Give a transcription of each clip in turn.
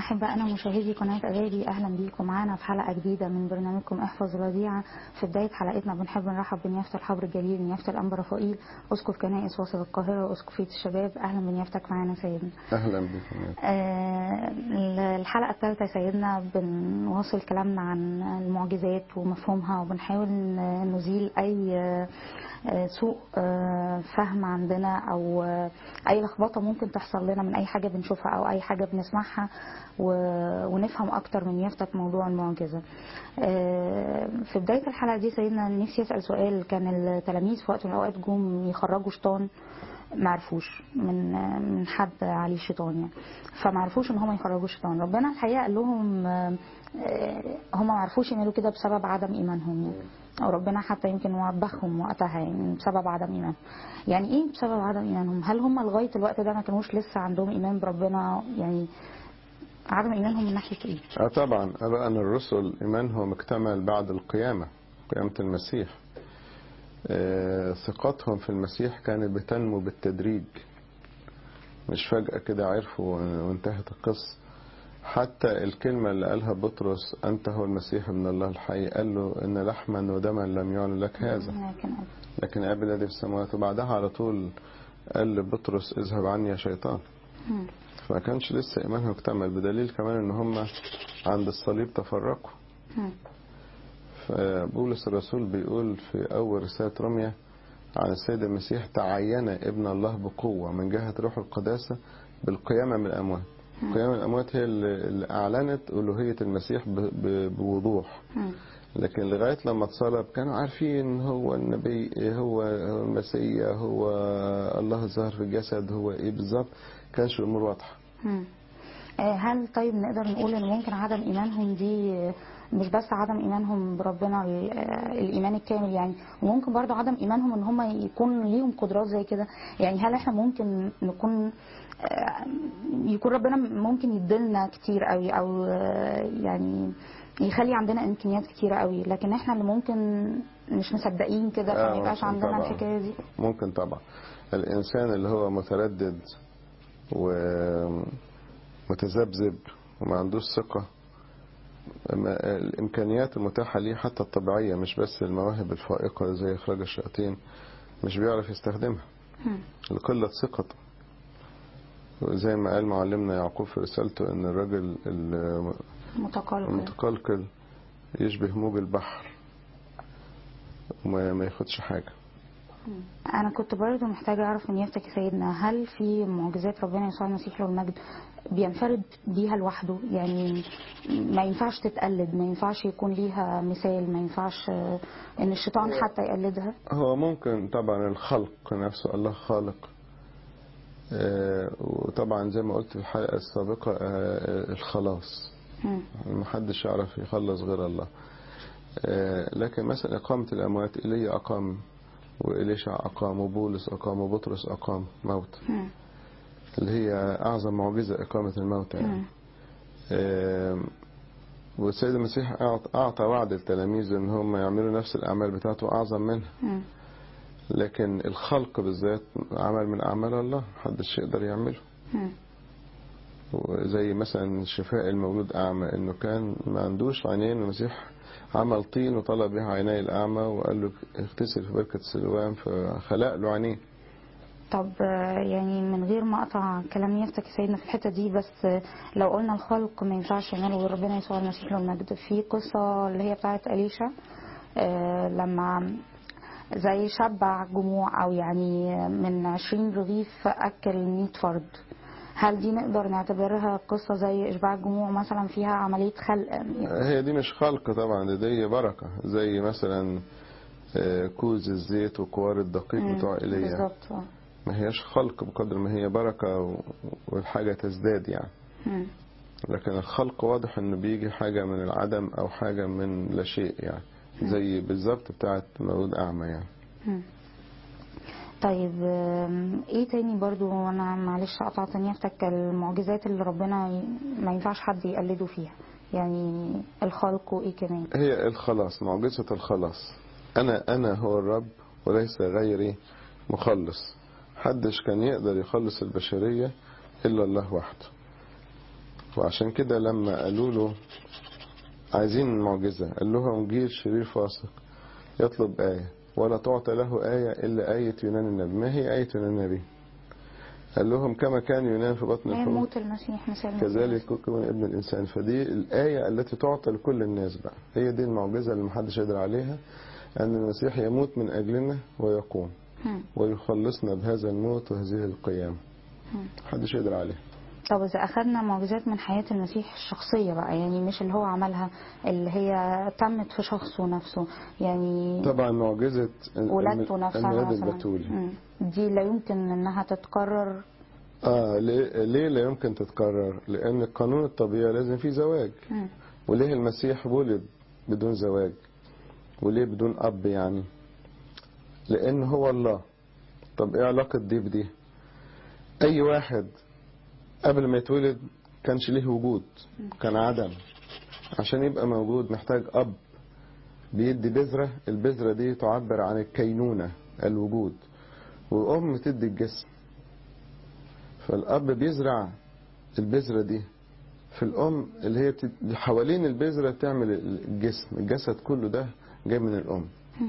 أحبائنا مشاهدي قناة أغاني أهلا بيكم معانا في حلقة جديدة من برنامجكم احفظ الوديعة في بداية حلقتنا بنحب نرحب بنيافة الحبر الجليل نيافة الأنبا رفائيل أسقف كنائس وسط القاهرة وأسقفية الشباب أهلا بنيافتك معانا سيدنا اهلا بكم آه، الحلقة الثالثة يا سيدنا بنواصل كلامنا عن المعجزات ومفهومها وبنحاول ن- نزيل أي آه، آه، سوء آه، فهم عندنا أو آه، أي لخبطة ممكن تحصل لنا من أي حاجة بنشوفها أو أي حاجة بنسمعها و- ونفهم أكتر من يفتك موضوع المعجزة آه، في بداية الحلقة دي سيدنا نفسي أسأل سؤال كان التلاميذ في وقت من الأوقات جم يخرجوا شيطان ما عرفوش من من حد عليه شيطان يعني فما عرفوش ان هم يخرجوا شيطان ربنا الحقيقه قال لهم آه، آه، هم ما عرفوش يعملوا كده بسبب عدم ايمانهم يعني او ربنا حتى يمكن وبخهم وقتها يعني بسبب عدم ايمانهم يعني ايه بسبب عدم ايمانهم هل هم لغايه الوقت ده ما كانوش لسه عندهم ايمان بربنا يعني عدم ايمانهم من ناحيه ايه اه طبعا ابائنا الرسل ايمانهم اكتمل بعد القيامه قيامه المسيح آه، ثقتهم في المسيح كانت بتنمو بالتدريج مش فجأة كده عرفوا وانتهت القصة حتى الكلمة اللي قالها بطرس أنت هو المسيح ابن الله الحي قال له إن لحما ودما لم يعلن لك هذا لكن لكن أبي الذي في السماوات وبعدها على طول قال لبطرس اذهب عني يا شيطان مم. فما كانش لسه إيمانهم اكتمل بدليل كمان إن هم عند الصليب تفرقوا مم. فبولس الرسول بيقول في أول رسالة روميا عن السيد المسيح تعين ابن الله بقوة من جهة روح القداسة بالقيامة من الأموات قيامة من الأموات هي اللي اللي أعلنت ألوهية المسيح ب- ب- بوضوح مم. لكن لغاية لما اتصلب كانوا عارفين هو النبي هو هو المسيح هو الله الظاهر في الجسد هو ايه بالظبط كانش الامور واضحه مم. آه، هل طيب نقدر نقول ان ممكن عدم ايمانهم دي آه، مش بس عدم ايمانهم بربنا ال- آه، الايمان الكامل يعني وممكن برضو عدم ايمانهم ان هم يكون ليهم قدرات زي كده يعني هل احنا ممكن نكون آه، يكون ربنا ممكن يديلنا كتير قوي او آه، يعني يخلي عندنا امكانيات كتيره قوي لكن احنا اللي ممكن مش مصدقين كده آه، فما يبقاش ممكن عندنا طبعاً. الحكايه دي ممكن طبعا الانسان اللي هو متردد ومتذبذب وما عندوش ثقه ما- الامكانيات المتاحه ليه حتى الطبيعيه مش بس المواهب الفائقه زي اخراج الشياطين مش بيعرف يستخدمها مم. لقله ثقته وزي ما قال معلمنا يعقوب في رسالته ان الراجل ال- متقلق المتقلقل يشبه موج البحر وما ما ياخدش حاجة انا كنت برضو محتاجه اعرف من يفتك يا سيدنا هل في معجزات ربنا يسوع المسيح له المجد بينفرد بيها لوحده يعني ما ينفعش تتقلد ما ينفعش يكون ليها مثال ما ينفعش آه، ان الشيطان حتى يقلدها هو ممكن طبعا الخلق نفسه الله خالق آه، وطبعا زي ما قلت في الحلقة السابقة آه، الخلاص مم. محدش يعرف يخلص غير الله آه، لكن مثلا إقامة الأموات إيليا أقام وإليشع أقام وبولس أقام وبطرس أقام موت مم. اللي هي أعظم معجزة إقامة الموتى يعني مم. آم، والسيد المسيح أعط- أعطى وعد التلاميذ إن هم يعملوا نفس الأعمال بتاعته أعظم منها مم. لكن الخلق بالذات عمل من أعمال الله محدش يقدر يعمله مم. وزي مثلا شفاء المولود أعمى إنه كان ما عندوش عينين المسيح عمل طين وطلب بها عيني الأعمى وقال له اغتسل في بركة سلوان فخلق له عينين طب آه، يعني من غير ما اقطع كلام يفتك يا سيدنا في الحته دي بس آه، لو قلنا الخلق ما ينفعش يعمله غير ربنا يسوع المسيح له المجد في قصه اللي هي بتاعت اليشا آه، لما زي شبع جموع او يعني من 20 رغيف اكل 100 فرد هل دي نقدر نعتبرها قصه زي اشباع الجموع مثلا فيها عمليه خلق هي دي مش خلق طبعا دي, دي بركة زي مثلا آه، كوز الزيت وكوار الدقيق مم، بتوع إيليا بالظبط آه. ما هياش خلق بقدر ما هي بركة و- والحاجة تزداد يعني مم. لكن الخلق واضح انه بيجي حاجة من العدم او حاجة من لا شيء يعني زي بالظبط بتاعت مولود اعمى يعني مم. طيب آم، ايه تاني برضو انا معلش قطعت نيفتك المعجزات اللي ربنا ي- ما ينفعش حد يقلده فيها يعني الخلق وايه كمان هي الخلاص معجزة الخلاص انا انا هو الرب وليس غيري مخلص حدش كان يقدر يخلص البشرية الا الله وحده وعشان كده لما قالوا له عايزين معجزة قال لهم جيل شرير فاسق يطلب آية ولا تعطى له آية إلا آية يونان النبي ما هي آية يونان النبي قال لهم كما كان يونان في بطن هي الحوت موت المسيح مثال كذلك يكون ابن الإنسان فدي الآية التي تعطى لكل الناس بقى هي دي المعجزة اللي محدش يقدر عليها أن المسيح يموت من أجلنا ويقوم مم. ويخلصنا بهذا الموت وهذه القيامة مم. محدش يقدر عليها طب إذا أخذنا معجزات من حياة المسيح الشخصية بقى يعني مش اللي هو عملها اللي هي تمت في شخصه نفسه يعني طبعا معجزة ولادته نفسها الميلاد مثلا البتولي مم. دي لا يمكن إنها تتكرر اه ليه, ليه لا يمكن تتكرر لان القانون الطبيعي لازم فيه زواج مم. وليه المسيح ولد بدون زواج وليه بدون اب يعني لان هو الله طب ايه علاقة دي بدي اي واحد قبل ما يتولد كانش ليه وجود كان عدم عشان يبقى موجود محتاج اب بيدي بذرة البذرة دي تعبر عن الكينونة الوجود وام تدي الجسم فالاب بيزرع البذرة دي في الام اللي هي بتد... حوالين البذرة تعمل الجسم الجسد كله ده جاي من الام مم.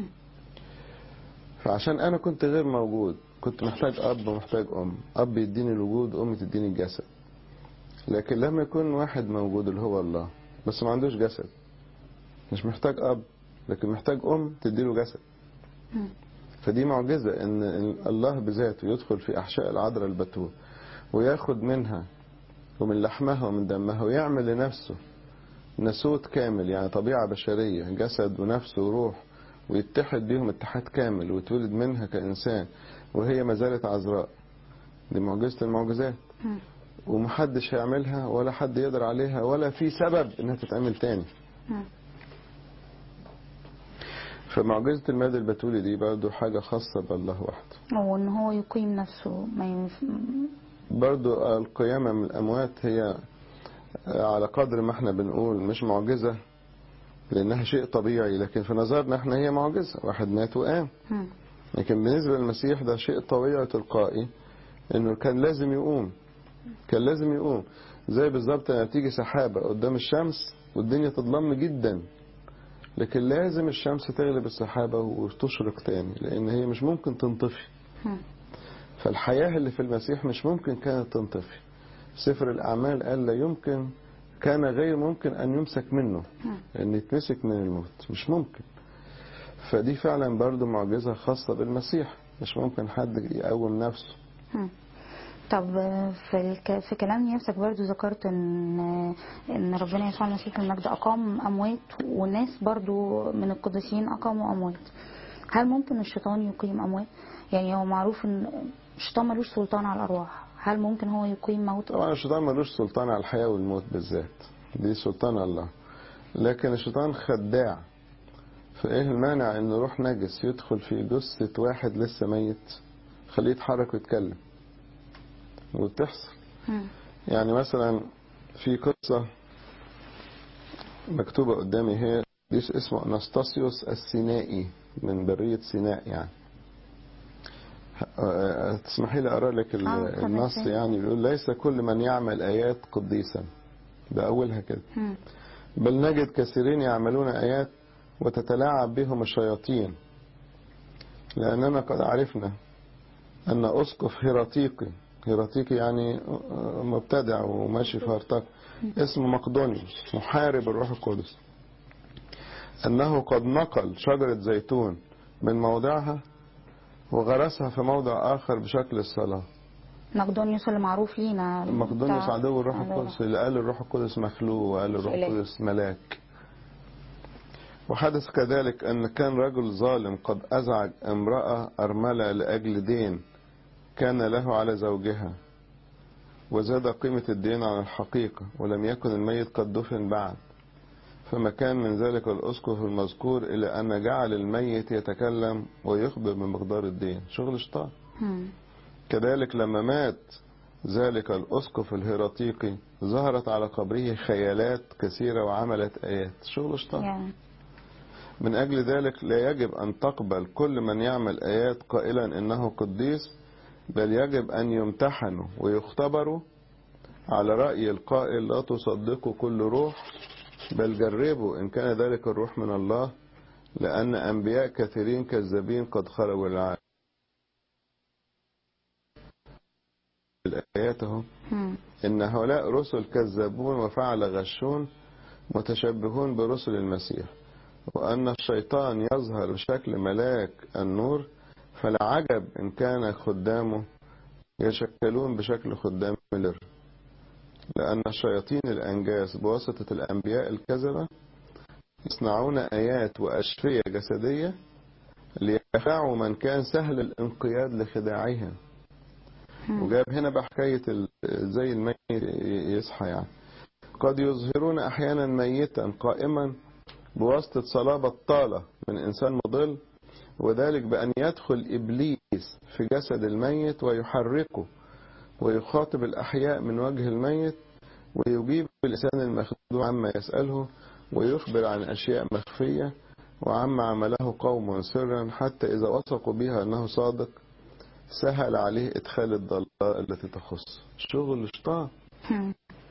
فعشان انا كنت غير موجود كنت محتاج اب ومحتاج ام اب يديني الوجود ام تديني الجسد لكن لما يكون واحد موجود اللي هو الله بس ما عندوش جسد مش محتاج اب لكن محتاج ام تديله جسد مم. فدي معجزة ان الله بذاته يدخل في احشاء العذراء البتول وياخد منها ومن لحمها ومن دمها ويعمل لنفسه نسوت كامل يعني طبيعة بشرية جسد ونفس وروح ويتحد بيهم اتحاد كامل ويتولد منها كإنسان وهي ما زالت عذراء دي معجزة المعجزات مم. ومحدش هيعملها ولا حد يقدر عليها ولا في سبب انها تتعمل تاني مم. فمعجزة الميلاد البتولي دي برضه حاجة خاصة بالله وحده وإن هو يقيم نفسه ما ينف... برضو القيامة من الأموات هي على قدر ما احنا بنقول مش معجزة لأنها شيء طبيعي لكن في نظرنا احنا هي معجزة واحد مات وقام مم. لكن بالنسبة للمسيح ده شيء طبيعي تلقائي انه كان لازم يقوم كان لازم يقوم زي بالظبط لما بتيجي سحابة قدام الشمس والدنيا تظلم جدا لكن لازم الشمس تغلب السحابة وتشرق تاني لأن هي مش ممكن تنطفي مم. فالحياة اللي في المسيح مش ممكن كانت تنطفي سفر الأعمال قال لا يمكن كان غير ممكن أن يمسك منه مم. أن يتمسك من الموت مش ممكن فدي فعلا برضو معجزة خاصة بالمسيح مش ممكن حد يقوم نفسه مم. طب في الك... في كلام نفسك برضو ذكرت ان ان ربنا يسوع المسيح المجد اقام اموات وناس برضو من القديسين اقاموا اموات هل ممكن الشيطان يقيم اموات يعني هو معروف ان الشيطان ملوش سلطان على الارواح هل ممكن هو يقيم موت طبعا الشيطان ملوش سلطان على الحياة والموت بالذات دي سلطان الله لكن الشيطان خداع فايه المانع ان روح نجس يدخل في جثة واحد لسه ميت خليه يتحرك ويتكلم وبتحصل مم. يعني مثلا في قصة مكتوبة قدامي هي قديس اسمه أناستاسيوس السينائي من برية سيناء يعني أه، تسمحي لي أقرأ لك ال- آه، اتفضل. النص يعني بيقول ليس كل من يعمل آيات قديسا ده أولها كده مم. بل نجد كثيرين يعملون آيات وتتلاعب بهم الشياطين لأننا قد عرفنا أن أسقف هيراتيقي هيراتيقي يعني مبتدع وماشي في هرطق اسمه مقدونيوس محارب الروح القدس أنه قد نقل شجرة زيتون من موضعها وغرسها في موضع آخر بشكل الصلاة مقدونيوس اللي معروف لينا مقدونيوس بتاع- عدو الروح عدو القدس اللي قال الروح القدس مخلوق وقال الروح إله. القدس ملاك وحدث كذلك أن كان رجل ظالم قد أزعج امرأة أرملة لأجل دين كان له على زوجها وزاد قيمة الدين عن الحقيقة ولم يكن الميت قد دفن بعد فما كان من ذلك الأسقف المذكور إلى أن جعل الميت يتكلم ويخبر بمقدار الدين شغل شيطان مم. كذلك لما مات ذلك الأسقف الهيراتيقي ظهرت على قبره خيالات كثيرة وعملت آيات شغل شيطان يعني من أجل ذلك لا يجب أن تقبل كل من يعمل آيات قائلا إنه قديس بل يجب أن يمتحنوا ويختبروا على رأي القائل لا تصدقوا كل روح بل جربوا إن كان ذلك الروح من الله لأن أنبياء كثيرين كذابين قد خرجوا العالم الآيات اهو مم. إن هؤلاء رسل كذابون وفعل غشون متشبهون برسل المسيح وأن الشيطان يظهر بشكل ملاك النور فلا عجب إن كان خدامه يشكلون بشكل خدام الر لأن الشياطين الأنجاس بواسطة الأنبياء الكذبة يصنعون آيات وأشفية جسدية ليخدعوا من كان سهل الانقياد لخداعهم مم. وجاب هنا بقى حكاية ال- زي الميت يصحى يعني قد يظهرون أحيانا ميتا قائما بواسطة صلابة طالة من إنسان مضل وذلك بأن يدخل إبليس في جسد الميت ويحركه ويخاطب الأحياء من وجه الميت ويجيب الإنسان المخدوع عما يسأله ويخبر عن أشياء مخفية وعما عمله قوم سرا حتى إذا وثقوا بها أنه صادق سهل عليه إدخال الضلال التي تخص شغل شطان مم.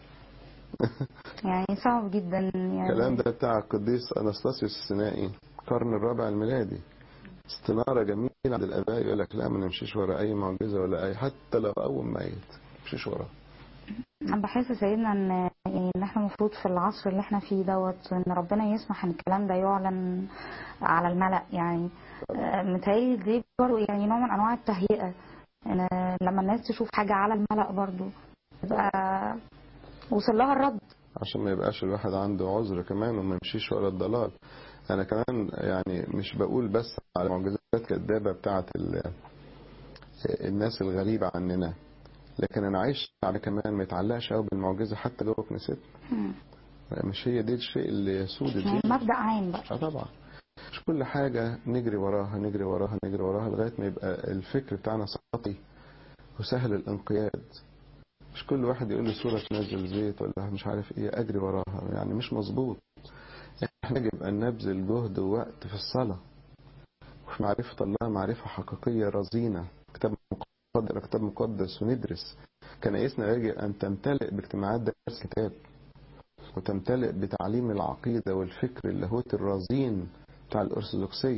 يعني صعب جدا يعني الكلام ده بتاع القديس أنستاسيوس السينائي القرن الرابع الميلادي استنارة جميلة عند الآباء يقول لك لا ما نمشيش ورا أي معجزة ولا أي حتى لو أول ميت ما نمشيش وراه انا بحس يا سيدنا ان يعني ان احنا المفروض في العصر اللي احنا فيه دوت ان ربنا يسمح ان الكلام ده يعلن على الملأ يعني آه، متهيألي دي برضه يعني نوع من انواع التهيئة ان لما الناس تشوف حاجة على الملأ برضه يبقى وصل لها الرد عشان ما يبقاش الواحد عنده عذر كمان وما يمشيش ورا الضلال انا كمان يعني مش بقول بس على معجزات كدابه بتاعه ال- الناس الغريبه عننا لكن انا عايش على كمان ما يتعلقش قوي بالمعجزه حتى جوه كنيستنا مم. مش هي دي الشيء اللي يسود يعني الدين مبدأ عام بقى اه طبعا مش كل حاجه نجري وراها نجري وراها نجري وراها لغايه ما يبقى الفكر بتاعنا سطحي وسهل الانقياد مش كل واحد يقول لي صورة تنزل زيت ولا مش عارف ايه اجري وراها يعني مش مظبوط احنا يجب ان نبذل جهد ووقت في الصلاة وفي معرفة الله معرفة حقيقية رزينة كتاب مقدس كتاب مقدس وندرس كنايسنا يجب ان تمتلئ باجتماعات درس كتاب وتمتلئ بتعليم العقيدة والفكر اللاهوتي الرزين بتاع الأرثوذكسية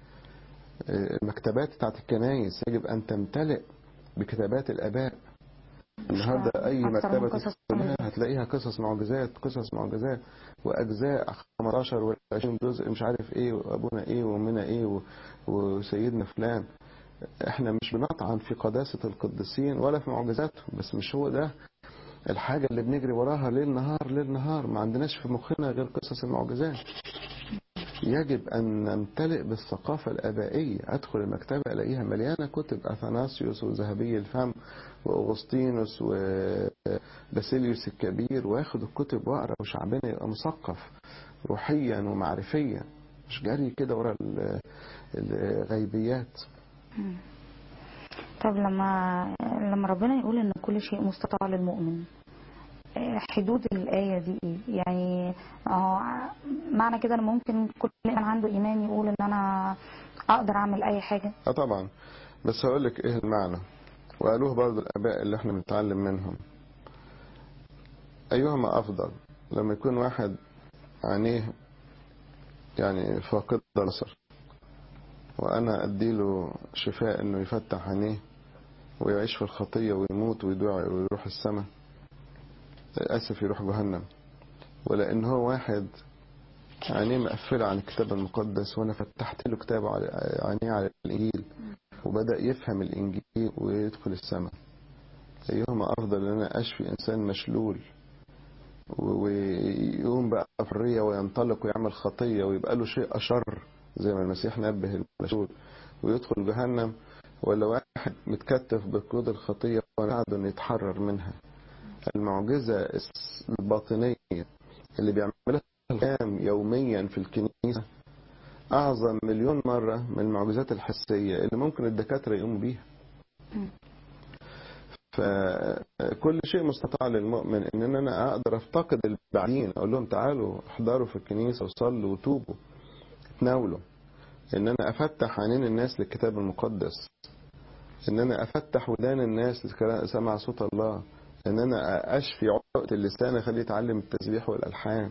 آه، المكتبات بتاعت الكنايس يجب أن تمتلئ بكتابات الآباء النهارده أي أكثر من مكتبة قصص تدخلها معجزات. هتلاقيها قصص معجزات قصص معجزات وأجزاء 15 ولا 20 جزء مش عارف إيه وأبونا إيه وأمنا إيه و- وسيدنا فلان إحنا مش بنطعن في قداسة القديسين ولا في معجزاتهم بس مش هو ده الحاجة اللي بنجري وراها ليل نهار ليل نهار ما عندناش في مخنا غير قصص المعجزات يجب أن نمتلئ بالثقافة الآبائية أدخل المكتبة ألاقيها مليانة كتب أثناسيوس وذهبي الفم وأغسطينوس وباسيليوس الكبير واخد الكتب وأقرأ وشعبنا يبقى مثقف روحيا ومعرفيا مش جري كده ورا ال- الغيبيات طب لما لما ربنا يقول ان كل شيء مستطاع للمؤمن آه، حدود الآية دي ايه؟ يعني اه معنى كده ان ممكن كل من عنده ايمان يقول ان انا اقدر اعمل اي حاجة اه طبعا بس هقول لك ايه المعنى وقالوه برضو الاباء اللي احنا بنتعلم منهم ايهما افضل لما يكون واحد عينيه يعني فاقد بصر وانا اديله شفاء انه يفتح عينيه ويعيش في الخطية ويموت ويدوع ويروح السماء اسف يروح جهنم ولا ان هو واحد عينيه مقفلة عن الكتاب المقدس وانا فتحت له كتابه على عينيه على الانجيل وبدأ يفهم الانجيل ويدخل السماء ايهما افضل ان انا اشفي انسان مشلول و- ويقوم بقى حرية وينطلق ويعمل خطية ويبقى له شيء أشر زي ما المسيح نبه المشلول ويدخل جهنم ولا واحد متكتف بقيود الخطية وقاعد انه يتحرر منها المعجزة الباطنية اللي بيعملها الخام يوميا في الكنيسة أعظم مليون مرة من المعجزات الحسية اللي ممكن الدكاترة يقوموا بيها فكل شيء مستطاع للمؤمن ان انا اقدر افتقد البعدين اقول لهم تعالوا احضروا في الكنيسة وصلوا وتوبوا تناولوا ان انا افتح عينين الناس للكتاب المقدس ان انا افتح ودان الناس لسمع صوت الله ان انا اشفي عقد اللسان اخليه يتعلم التسبيح والالحان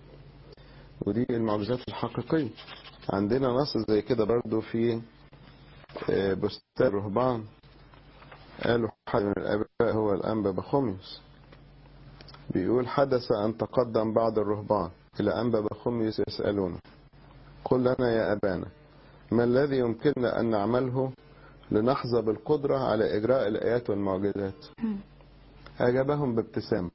ودي المعجزات الحقيقية عندنا نص زي كده برضو في آه، بستان الرهبان قالوا حد من الآباء هو الأنبا بخوميوس بيقول حدث أن تقدم بعض الرهبان إلى أنبا بخوميوس يسألونه قل لنا يا أبانا ما الذي يمكننا أن نعمله لنحظى بالقدرة على إجراء الآيات والمعجزات أجابهم بابتسامة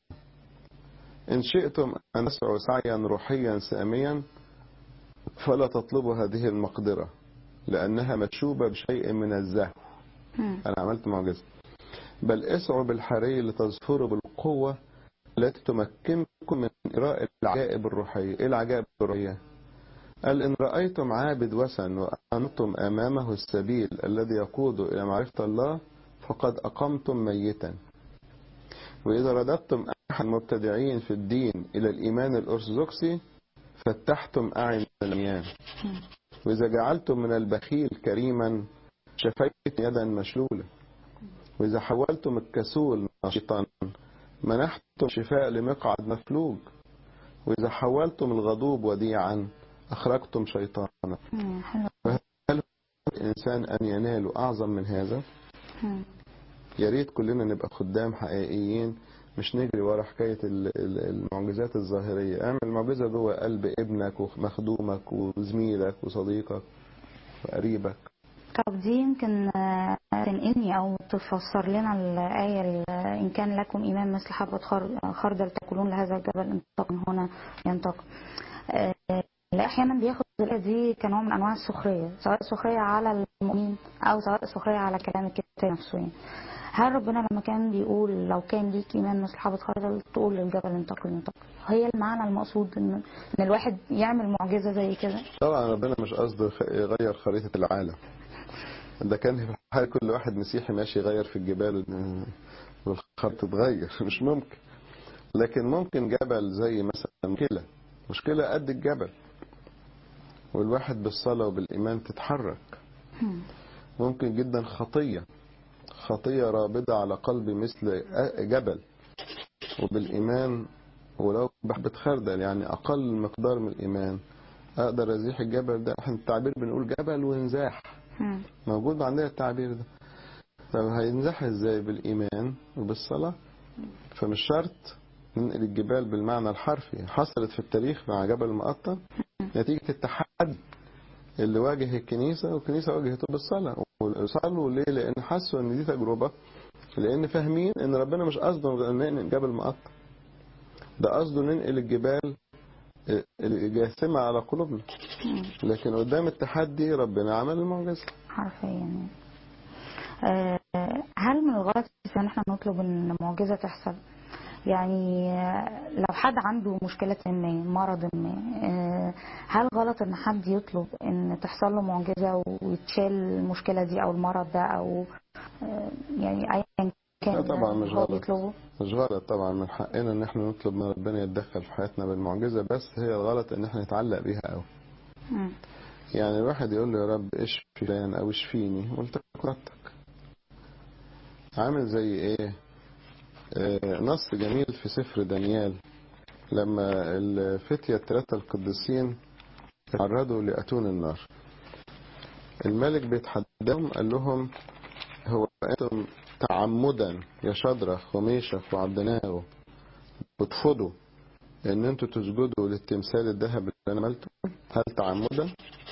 إن شئتم أن تسعوا سعيا روحيا ساميا فلا تطلبوا هذه المقدرة لأنها مشوبة بشيء من الزهو مم. أنا عملت معجزة بل اسعوا بالحري لتظفروا بالقوة التي تمكنكم من إراء العجائب الروحية إيه العجائب الروحية قال إن رأيتم عابد وثن وأنتم أمامه السبيل الذي يقود إلى معرفة الله فقد أقمتم ميتا وإذا رددتم أحد المبتدعين في الدين إلى الإيمان الأرثوذكسي فتحتم أعين العميان وإذا جعلتم من البخيل كريما شفيت يدا مشلولة وإذا حولتم الكسول نشيطا منحتم شفاء لمقعد مفلوج وإذا حولتم الغضوب وديعا أخرجتم شيطانا مم. حلو هل الإنسان أن ينال أعظم من هذا مم. يا ريت كلنا نبقى خدام حقيقيين مش نجري ورا حكاية ال- ال- المعجزات الظاهرية اعمل معجزة جوه قلب ابنك ومخدومك وزميلك وصديقك وقريبك طب دي يمكن آه، تنقلني او تفسر لنا الآية ال- إن كان لكم إيمان مثل حبة خر- خردل تقولون لهذا الجبل انطق من هنا ينطق آه، لا أحيانا بياخد الآية دي كنوع من أنواع السخرية سواء سخرية على المؤمنين أو سواء سخرية على كلام الكتاب نفسه يعني. هل ربنا لما كان بيقول لو كان ليك إيمان مثل حبة خردل تقول للجبل انتقل ينتقل هي المعنى المقصود إن إن الواحد يعمل معجزة زي كده طبعا ربنا مش قصده خ- يغير خريطة العالم ده كان في حال كل واحد مسيحي ماشي يغير في الجبال والخط تتغير مش ممكن لكن ممكن جبل زي مثلا مشكلة مشكلة قد الجبل والواحد بالصلاة وبالإيمان تتحرك مم. ممكن جدا خطية خطية رابضة على قلبي مثل جبل وبالإيمان ولو بحبة خردل يعني أقل مقدار من الإيمان أقدر أزيح الجبل ده احنا التعبير بنقول جبل وانزاح مم. موجود عندنا التعبير ده طب هينزح ازاي بالإيمان وبالصلاة فمش شرط ننقل الجبال بالمعنى الحرفي حصلت في التاريخ مع جبل المقطم نتيجة التحدي اللي واجه الكنيسة والكنيسة واجهته بالصلاة وصلوا ليه لأن حسوا ان دي تجربة لأن فاهمين ان ربنا مش قصده ننقل جبل مقطم ده قصده ننقل الجبال الجاثمة على قلوبنا مم. لكن قدام التحدي ربنا عمل المعجزة حرفيا يعني آه، هل من الغلط ان احنا نطلب ان معجزه تحصل يعني آه، لو حد عنده مشكله ما مرض ما آه، هل غلط ان حد يطلب ان تحصل له معجزه ويتشال المشكله دي او المرض ده او آه، يعني ايا كان لا طبعا مش هو غلط. بيطلبه مش غلط طبعا من حقنا ان احنا نطلب من ربنا يتدخل في حياتنا بالمعجزة بس هي الغلط ان احنا نتعلق بيها قوي مم. يعني الواحد يقول له يا رب اشفي فلان او اشفيني قلت قدرتك عامل زي ايه آه، نص جميل في سفر دانيال لما الفتية الثلاثة القديسين تعرضوا لأتون النار الملك بيتحداهم قال لهم هو أنتم تعمدا يا شدرخ وميشخ وعبدناغو بتفضوا ان انتوا تسجدوا للتمثال الذهب اللي انا عملته هل تعمدا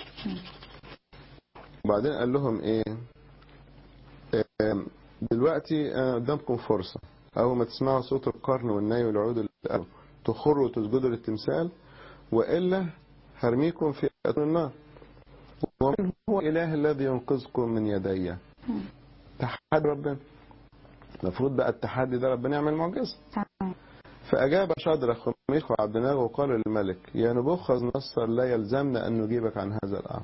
وبعدين قال لهم ايه آم، دلوقتي انا قدامكم فرصة اول ما تسمعوا صوت القرن والناي والعود اللي قالوا تخروا وتسجدوا للتمثال والا هرميكم في اتون النار ومن هو الاله الذي ينقذكم من يدي مم. تحدي ربنا المفروض بقى التحدي ده ربنا يعمل معجزه تمام. فأجاب شدرخ وميخ وعبد الناغ وقال للملك يا نبوخذ نصر لا يلزمنا أن نجيبك عن هذا الأمر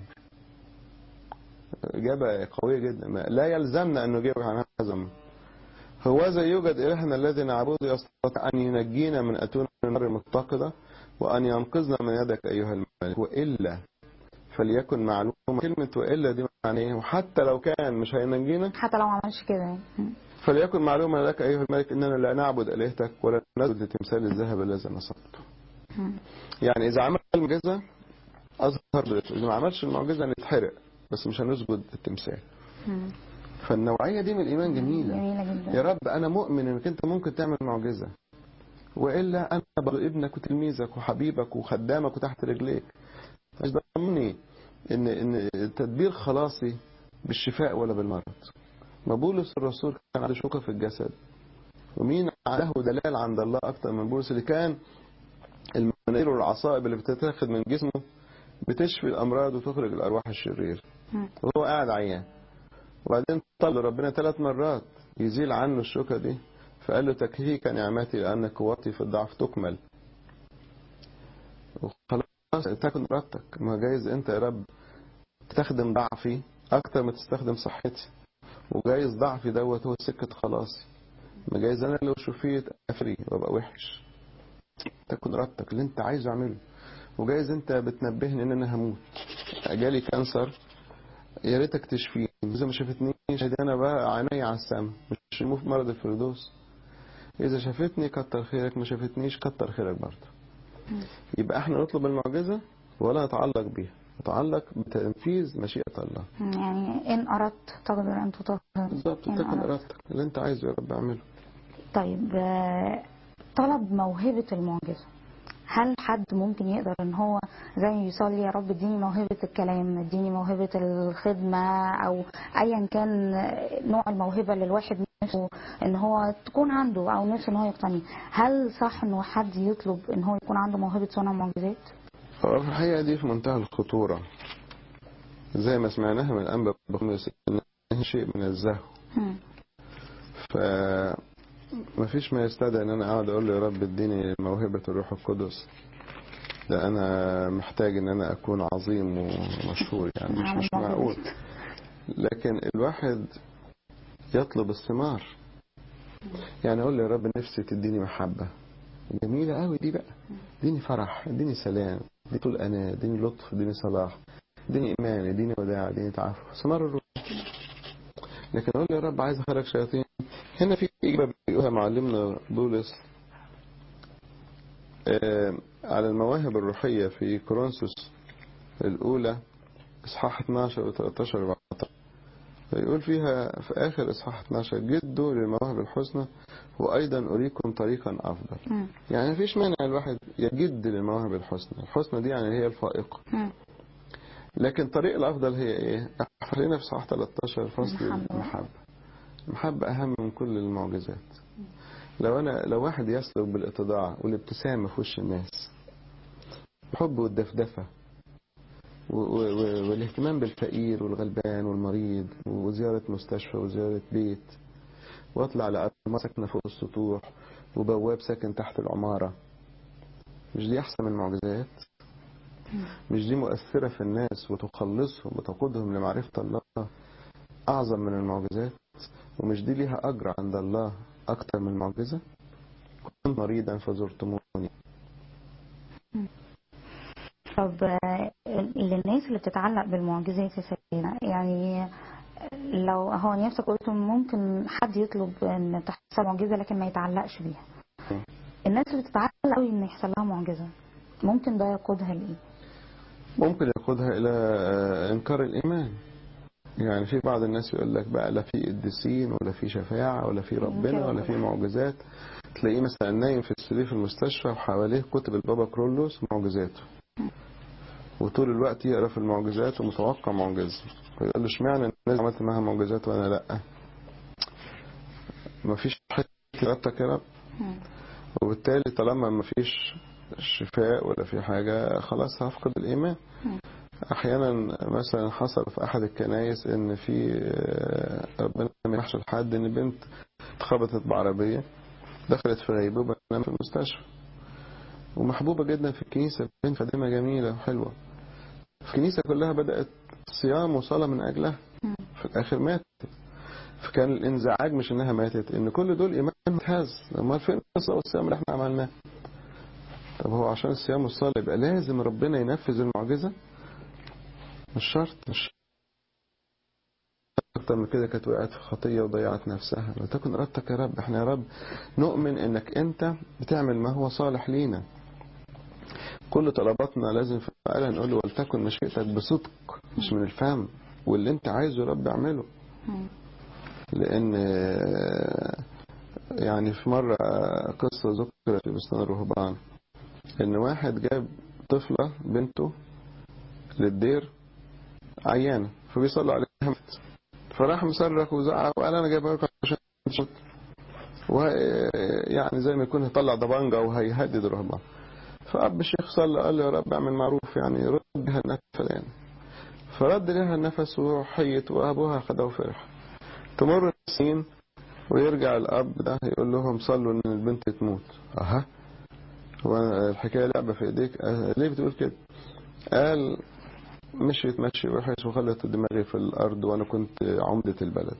إجابة قوية جدا ما- لا يلزمنا أن نجيبك عن هذا الأمر هو زي يوجد إلهنا الذي نعبده يستطيع أن ينجينا من أتون النار المتقدة وأن ينقذنا من يدك أيها الملك وإلا فليكن معلومة كلمة وإلا دي معناه إيه؟ وحتى لو كان مش هينجينا حتى لو ما عملش كده يعني. مم. فليكن معلومة لك أيها الملك إننا لا نعبد آلهتك ولا نسجد لتمثال الذهب الذي نصبته مم. يعني إذا عمل المعجزة أظهر إذا ما عملش المعجزة نتحرق بس مش هنسجد التمثال مم. فالنوعية دي من الإيمان جميلة جميلة جدا يا رب أنا مؤمن إنك أنت ممكن تعمل معجزة وإلا أنا برضو ابنك وتلميذك وحبيبك وخدامك وتحت رجليك مش ضمني إن إن التدبير خلاصي بالشفاء ولا بالمرض ما بولس الرسول كان عنده شوكة في الجسد ومين له دلال عند الله أكتر من بولس اللي كان المناير والعصائب اللي بتتاخد من جسمه بتشفي الأمراض وتخرج الأرواح الشريرة مم. وهو قاعد عيان وبعدين طلب ربنا ثلاث مرات يزيل عنه الشوكة دي فقال له تكفيك نعمتي لأن قوتي في الضعف تكمل وخلاص تكن إرادتك ما جايز أنت يا رب تستخدم ضعفي أكتر ما تستخدم صحتي وجايز ضعفي دوت هو سكة خلاصي ما جايز أنا لو شفيت أفري وأبقى وحش تكن إرادتك اللي أنت عايزه أعمله وجايز أنت بتنبهني إن أنا هموت جالي كانسر يا ريتك تشفيني اذا ما شفتنيش هدي انا بقى عيني على السما مش يموت في مرض الفردوس اذا شافتني كتر خيرك ما شافتنيش كتر خيرك برضه يبقى احنا نطلب المعجزه ولا نتعلق بيها نتعلق بتنفيذ مشيئه الله يعني إن أردت تقدر أن تطهر بالظبط إن تكن أردت. ارادتك اللي انت عايزه يا رب اعمله طيب آه، طلب موهبة المعجزة هل حد ممكن يقدر ان هو زي ما يصلي يا رب اديني موهبة الكلام اديني موهبة الخدمة او ايا كان نوع الموهبة اللي الواحد نفسه ان هو تكون عنده او نفسه ان هو يقتني هل صح ان حد يطلب ان هو يكون عنده موهبة صنع معجزات؟ هو في الحقيقه دي في منتهى الخطوره زي ما سمعناها من الانبا بخميس انها شيء من الزهو مم. ف ما فيش ما يستدعي ان انا اقعد اقول له يا رب اديني موهبة الروح القدس ده انا محتاج ان انا اكون عظيم ومشهور يعني مش مش معقول لكن الواحد يطلب الثمار يعني اقول له يا رب نفسي تديني محبة جميلة قوي دي بقى اديني فرح اديني سلام اديني طول انا اديني لطف اديني صلاح اديني ايمان اديني وداع اديني تعافف ثمار الروح لكن اقول له يا رب عايز اخرج شياطين هنا في إجابة بيقولها معلمنا بولس آه، على المواهب الروحية في كورنثوس الأولى إصحاح 12 و 13 و 14 فيقول فيها في آخر إصحاح 12 جدوا للمواهب الحسنى وأيضا أريكم طريقا أفضل مم. يعني مفيش مانع الواحد يجد للمواهب الحسنى الحسنى دي يعني هي الفائقة مم. لكن الطريق الأفضل هي إيه؟ خلينا في صحاح 13 فصل المحبة. المحبة المحبة أهم من كل المعجزات لو أنا لو واحد يسلك بالاتضاع والابتسامة في وش الناس الحب والدفدفة و- و- و- والاهتمام بالفقير والغلبان والمريض وزيارة مستشفى وزيارة بيت واطلع لأرض ساكنة فوق السطوح وبواب ساكن تحت العمارة مش دي أحسن من المعجزات مش دي مؤثرة في الناس وتخلصهم وتقودهم لمعرفة الله أعظم من المعجزات ومش دي ليها أجر عند الله أكتر من المعجزة كنت مريضا فزرتموني طب آه، للناس اللي بتتعلق بالمعجزات يا سيدنا يعني لو هو نفسك قلت ممكن حد يطلب ان تحصل معجزه لكن ما يتعلقش بيها م. الناس اللي بتتعلق قوي ان يحصل لها معجزه ممكن ده يقودها لايه؟ ممكن يقودها إلى آه، إنكار الإيمان يعني في بعض الناس يقول لك بقى لا في قديسين ولا في شفاعة ولا في ربنا ولا في معجزات تلاقيه مثلا نايم في السرير في المستشفى وحواليه كتب البابا كرولوس معجزاته وطول الوقت يقرا في المعجزات ومتوقع معجزة فيقول له اشمعنى الناس عملت معاها معجزات وانا لا مفيش حته ربطك يا رب مم. وبالتالي طالما مفيش شفاء ولا في حاجة خلاص هفقد الإيمان مم. أحيانا مثلا حصل في أحد الكنايس إن في آه، ربنا ما يحصل حد إن بنت اتخبطت بعربية دخلت في غيبوبة نام في المستشفى ومحبوبة جدا في الكنيسة بنت خادمة جميلة وحلوة الكنيسة كلها بدأت صيام وصلاة من أجلها مم. في الآخر ماتت فكان الانزعاج مش إنها ماتت إن كل دول إيمان متهز أمال فين الصلاة والصيام اللي إحنا عملناه طب هو عشان الصيام والصلاة يبقى لازم ربنا ينفذ المعجزة مش شرط مش اكتر من كده كانت وقعت في خطيه وضيعت نفسها لو تكن ارادتك يا رب احنا يا رب نؤمن انك انت بتعمل ما هو صالح لينا كل طلباتنا لازم فعلا نقول له ولتكن مشيئتك بصدق مش من الفهم واللي انت عايزه يا رب اعمله مم. لان يعني في مرة قصة ذكرت في بستان الرهبان ان واحد جاب طفلة بنته للدير عيانة فبيصلوا عليها مات فراح مصرخ وزعق وقال انا جايبها لكم عشان تموت. ويعني زي ما يكون هيطلع ضبانجة وهيهدد الرهبان فأب الشيخ صلى قال له يا رب اعمل معروف يعني رد لها النفس فلان فرد لها النفس وحيت وأبوها خدها وفرح تمر السنين ويرجع الأب ده يقول لهم صلوا إن البنت تموت أها والحكاية لعبة في إيديك أه ليه بتقول كده قال مشيت مشي وحش وخلت دماغي في الأرض وأنا كنت عمدة البلد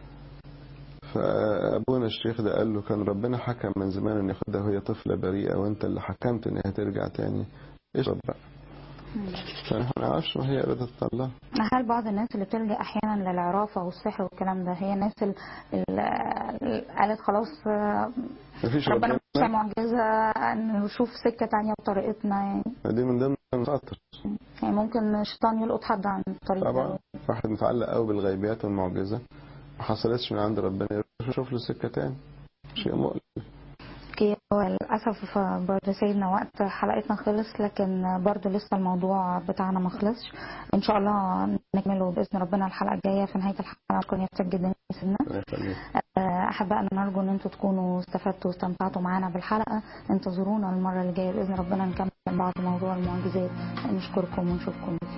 فأبونا الشيخ ده قال له كان ربنا حكم من زمان إن ياخدها وهي طفلة بريئة وأنت اللي حكمت إنها ترجع تاني إيش بقى فنحن ما نعرفش ما هي إرادة الله هل بعض الناس اللي بتلجأ أحيانا للعرافة والسحر والكلام ده هي الناس اللي قالت خلاص آه، مفيش ربنا ربنا مش معجزة أن نشوف سكة تانية بطريقتنا يعني, دي من ضمن المخاطر يعني ممكن الشيطان يلقط حد عن الطريق ده. طبعا واحد متعلق قوي بالغيبيات والمعجزة ما حصلتش من عند ربنا يروح يشوف له سكة تاني شيء مؤلم اوكي هو للأسف برضه سيدنا وقت حلقتنا خلص لكن برضه لسه الموضوع بتاعنا ما خلصش إن شاء الله نكمله بإذن ربنا الحلقة الجاية في نهاية الحلقة كنا يفتك جدا يا سيدنا الله يخليك آه، أحبائنا نرجو إن أنتوا تكونوا استفدتوا واستمتعتوا معانا بالحلقة انتظرونا المرة اللي جاية بإذن ربنا نكمل بعض موضوع المعجزات نشكركم ونشوفكم